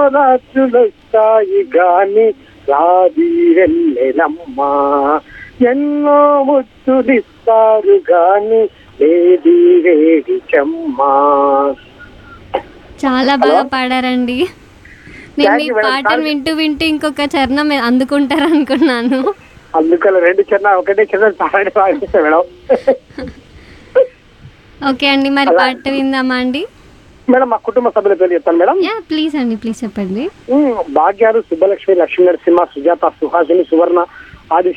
రాత్రులొస్తాయి గాని రాది వెళ్ళెనమ్మా ఎన్నో ముద్దులిస్తారు గాని వేడి వేడి చెమ్మా చాలా బాగా పాడారండి నేను Thank మీ you, madam. పాటను Thank- వింటూ వింటూ ఇంకొక చరణం అందుకుంటారు అనుకున్నాను అందుకని రెండు చిన్న ఒకటే చిన్న పాడి పాడిస్తే మేడం ఓకే అండి మరి అలా- పాట విందామా అండి మేడం మా కుటుంబ సభ్యుల పేరు చెప్తాను మేడం యా ప్లీజ్ అండి ప్లీజ్ చెప్పండి ఉమ్, భాగ్యాలు సుబ్బలక్ష్మి లక్ష్మీ నరసింహ సుజాత సుహాసిని సువర్ణ ఆది